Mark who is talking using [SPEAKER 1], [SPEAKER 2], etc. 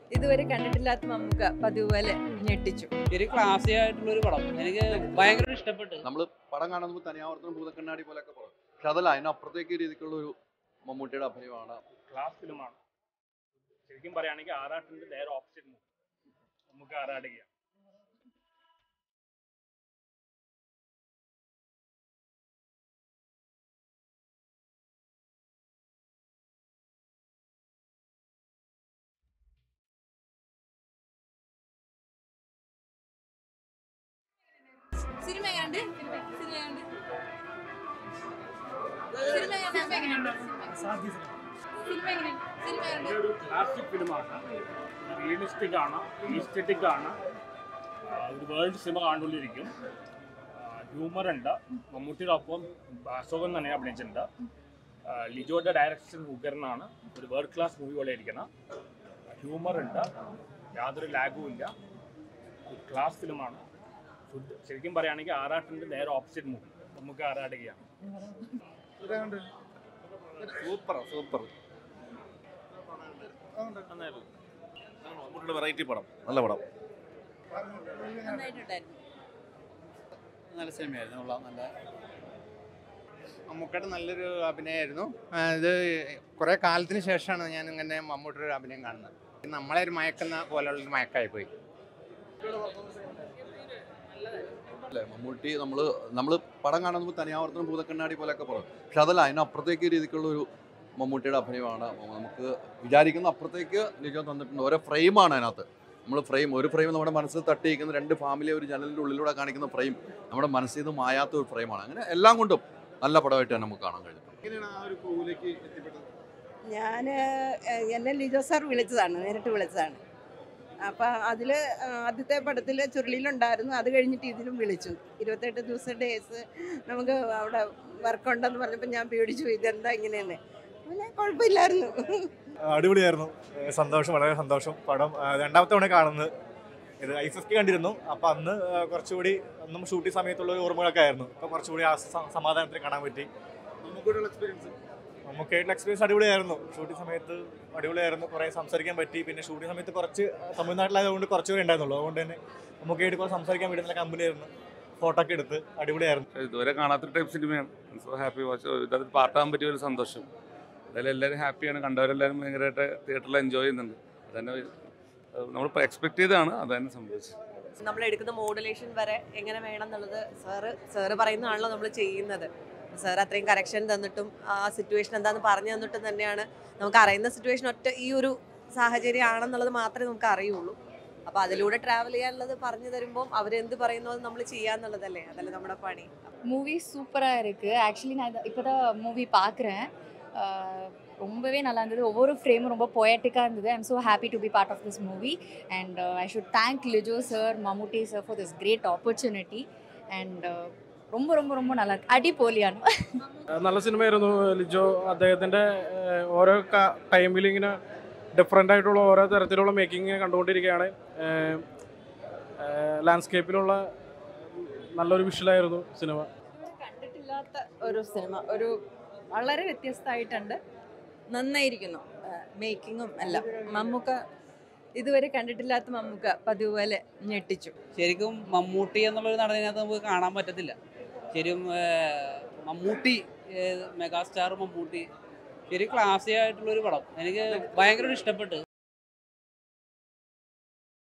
[SPEAKER 1] ഇതുവരെ കണ്ടിട്ടില്ലാത്ത മമ്മൂക്ക പതിവ് പോലെ ഞെട്ടിച്ചു
[SPEAKER 2] ഒരു ക്ലാസി ആയിട്ടുള്ള ഒരു പടം എനിക്ക് ഭയങ്കര ഇഷ്ടപ്പെട്ടു
[SPEAKER 3] നമ്മൾ പടം കാണുമ്പോൾ തനിയാവർത്തനം ഭൂതക്കണ്ണാടി പോലെയൊക്കെ പറയും പക്ഷെ അതല്ല അതിനപ്പുറത്തേക്ക് രീതിക്കുള്ള ഒരു മമ്മൂട്ടിയുടെ അഭിനയമാണ്
[SPEAKER 4] ക്ലാസ് ഫിലിമാണ് ശരിക്കും പറയുകയാണെങ്കിൽ ആറാട്ടിന്റെ നേരെ ഓപ്പോസിറ്റ് നമുക്ക് ആറാടുകയാണ്
[SPEAKER 5] സിനിമ എങ്ങനെയുണ്ട് സിനിമ എങ്ങനെയുണ്ട് സിനിമ എങ്ങനെയുണ്ട് സിനിമ എങ്ങനെയുണ്ട് സിനിമ എങ്ങനെയുണ്ട്
[SPEAKER 4] ഒരു ക്ലാസിക് ഫിലിമാണ് റിയലിസ്റ്റിക് ആണ് ഈസ്റ്ററ്റിക് ആണ് ആ, ഒരു വേൾഡ് സിനിമ കണ്ടുകൊണ്ടിരിക്കും ഹ്യൂമർ ഉണ്ട് മമ്മൂട്ടിയുടെ ഒപ്പം അശോകൻ തന്നെ അഭിനയിച്ചിട്ടുണ്ട് ആ, ലിജോയുടെ ഡയറക്ഷൻ ഉഗ്രനാണ് ഒരു വേൾഡ് ക്ലാസ് മൂവി പോലെ ഇരിക്കണം ഹ്യൂമർ ഉണ്ട് യാതൊരു ലാഗും ഇല്ല ഒരു ക്ലാസ് ഫിലിമാണ് ഫുഡ് ശരിക്കും പറയുകയാണെങ്കിൽ ആറാട്ടിൻ്റെ നേരെ ഓപ്പോസിറ്റ് മൂവി നമുക്ക് ആറാടുകയാണ്
[SPEAKER 3] സൂപ്പർ സൂപ്പർ
[SPEAKER 6] മമ്മൂട്ടിയുടെ വെറൈറ്റി പടം നല്ല പടം
[SPEAKER 1] നന്നായിട്ടുണ്ടായിരുന്നു
[SPEAKER 2] നല്ല സിനിമയായിരുന്നു കൊള്ളാം നല്ല
[SPEAKER 7] മമ്മൂക്കയുടെ നല്ലൊരു അഭിനയമായിരുന്നു ആ, ഇത് കുറേ കാലത്തിന് ശേഷമാണ് ഞാൻ ഇങ്ങനെ മമ്മൂട്ടിയുടെ ഒരു അഭിനയം കാണുന്നത് നമ്മളെ ഒരു മയക്കുന്ന പോലുള്ളൊരു മയക്കായി പോയി
[SPEAKER 3] അല്ലേ മമ്മൂട്ടി നമ്മൾ നമ്മൾ പടം കാണുമ്പോൾ തനിയാവർത്തനം ഭൂതക്കണ്ണാടി പോലെയൊക്കെ പറയും പക്ഷെ അതല്ല അതിനപ്പുറത്തേക്ക് രീതിക്കുള്ള ഒരു മമ്മൂട്ടിയുടെ അഭിനയമാണ് നമുക്ക് വിചാരിക്കുന്ന അപ്പുറത്തേക്ക് ലിജോ തന്നിട്ടുണ്ട് ഓരോ ഫ്രെയിമാണ് അതിനകത്ത് നമ്മൾ ഫ്രെയിം ഒരു ഫ്രെയിം നമ്മുടെ മനസ്സിൽ തട്ടിയിരിക്കുന്ന രണ്ട് ഫാമിലി ഒരു ജനലിൻ്റെ ഉള്ളിലൂടെ കാണിക്കുന്ന ഫ്രെയിം നമ്മുടെ മനസ്സിൽ നിന്ന് മായാത്ത ഒരു ഫ്രെയിമാണ് അങ്ങനെ എല്ലാം കൊണ്ടും നല്ല പടമായിട്ട് തന്നെ നമുക്ക് കാണാൻ കഴിഞ്ഞു
[SPEAKER 8] ഞാൻ എന്നെ ലിജോ സാർ വിളിച്ചതാണ് നേരിട്ട് വിളിച്ചതാണ് അപ്പം അതിൽ ആദ്യത്തെ പടത്തിൽ ചുരുളിയിലുണ്ടായിരുന്നു അത് കഴിഞ്ഞിട്ട് ഇതിലും വിളിച്ചു ഇരുപത്തെട്ട് ദിവസം ഡേയ്സ് നമുക്ക് അവിടെ വർക്കുണ്ടെന്ന് പറഞ്ഞപ്പോൾ ഞാൻ പേടിച്ചു പോയി, ഇതെന്താ ഇങ്ങനെയെന്ന് പിന്നെ കുഴപ്പമില്ലായിരുന്നു
[SPEAKER 9] അടിപൊളിയായിരുന്നു ഏഹ് സന്തോഷം വളരെ സന്തോഷം പടം ആ, രണ്ടാമത്തെ തവണ കാണുന്നത് ഇത് ഐ എഫ് കണ്ടിരുന്നു അപ്പം അന്ന് ആ, കുറച്ചുകൂടി ഒന്നും ഷൂട്ടിംഗ് സമയത്തുള്ള ഒരു ഓർമ്മകളൊക്കെ ആയിരുന്നു ഇപ്പം കുറച്ചുകൂടി ആ സ- സമാധാനത്തിൽ കാണാൻ പറ്റി നമുക്കായിട്ടുള്ള എക്സ്പീരിയൻസ് അടിപൊളിയായിരുന്നു ഷൂട്ടിംഗ് സമയത്ത് അടിപൊളിയായിരുന്നു കുറേ സംസാരിക്കാൻ പറ്റി പിന്നെ ഷൂട്ടിംഗ് സമയത്ത് കുറച്ച് തമിഴ്നാട്ടിലായതുകൊണ്ട് കുറച്ചുകൂടി ഉണ്ടായിരുന്നുള്ളൂ അതുകൊണ്ട് തന്നെ നമുക്കായിട്ട് കുറച്ച് സംസാരിക്കാൻ വേണ്ടി നല്ല കമ്പനി ആയിരുന്നു ഫോട്ടോ ഒക്കെ എടുത്ത് അടിപൊളിയായിരുന്നു
[SPEAKER 6] ഇതുവരെ കാണാത്തൊരു ടൈപ്പ് സിനിമയാണ് സോ ഹാപ്പി വാച്ച് ഇതിനകത്ത് പാട്ടാൻ പറ്റിയ ഒരു സന്തോഷം എന്തായാലും എല്ലാവരും ഹാപ്പിയാണ് കണ്ടവരെല്ലാവരും ഭയങ്കരമായിട്ട് തിയേറ്ററിൽ എൻജോയ് ചെയ്യുന്നുണ്ട് അതന്നെ നമ്മൾ എക്സ്പെക്ട് ചെയ്തതാണ് അത് തന്നെ സംഭവിച്ചത്
[SPEAKER 10] നമ്മൾ എടുക്കുന്ന മോഡുലേഷൻ വരെ എങ്ങനെ വേണം എന്നുള്ളത് സാറ് സാറ് പറയുന്നതാണല്ലോ നമ്മൾ ചെയ്യുന്നത് സാർ അത്രയും കറക്ഷൻ തന്നിട്ടും ആ സിറ്റുവേഷൻ എന്താണെന്ന് പറഞ്ഞു തന്നിട്ടും തന്നെയാണ് നമുക്ക് അറിയുന്ന സിറ്റുവേഷൻ ഒറ്റ ഈ ഒരു സാഹചര്യം ആണെന്നുള്ളത് മാത്രമേ നമുക്ക് അറിയുള്ളൂ അപ്പോൾ അതിലൂടെ ട്രാവൽ ചെയ്യാനുള്ളത് പറഞ്ഞു തരുമ്പോൾ അവരെന്ത് പറയുന്നു അത് നമ്മൾ ചെയ്യാന്നുള്ളതല്ലേ അതല്ലേ നമ്മുടെ പണി
[SPEAKER 5] மூவி சூப்பராக இருக்குது ஆக்சுவலி நான் இப்போ தான் மூவி பார்க்குறேன் ரொம்பவே நல்லா இருந்தது ஒவ்வொரு ஃப்ரேமும் ரொம்ப பொயட்டிக்காக இருந்தது I am so happy to be part of this movie and I should thank Lijo sir Mammootty sir for this great opportunity and ரொம்ப ரொம்ப ரொம்ப நல்லா இருக்கு അടിപൊളിയാണ്
[SPEAKER 11] നല്ല സിനിമയായിരുന്നു ലിജോ അദ്ദേഹത്തിൻ്റെ ഏഹ്, ഓരോ ടൈമിൽ ഇങ്ങനെ ഡിഫറെൻ്റ് ആയിട്ടുള്ള ഓരോ തരത്തിലുള്ള മേക്കിംഗ് കണ്ടുകൊണ്ടിരിക്കുകയാണ് ലാൻഡ്സ്കേപ്പിലുള്ള നല്ലൊരു വിഷ്വലായിരുന്നു സിനിമ
[SPEAKER 1] കണ്ടിട്ടില്ലാത്ത ഒരു സിനിമ ഒരു വളരെ വ്യത്യസ്തമായിട്ടുണ്ട് നന്നായിരിക്കുന്നു മേക്കിങ്ങും എല്ലാം മമ്മൂക്ക ഇതുവരെ കണ്ടിട്ടില്ലാത്ത മമ്മൂക്ക പതിവ് പോലെ ഞെട്ടിച്ചു
[SPEAKER 2] ശരിക്കും മമ്മൂട്ടി എന്നുള്ളൊരു നടനകത്ത് നമുക്ക് കാണാൻ പറ്റത്തില്ല ശരിക്കും ഏർ, മമ്മൂട്ടി ഏർ, മെഗാസ്റ്റാർ മമ്മൂട്ടി ശരി ക്ലാസി ആയിട്ടുള്ള ഒരു പടം എനിക്ക് ഭയങ്കര ഇഷ്ടപ്പെട്ടു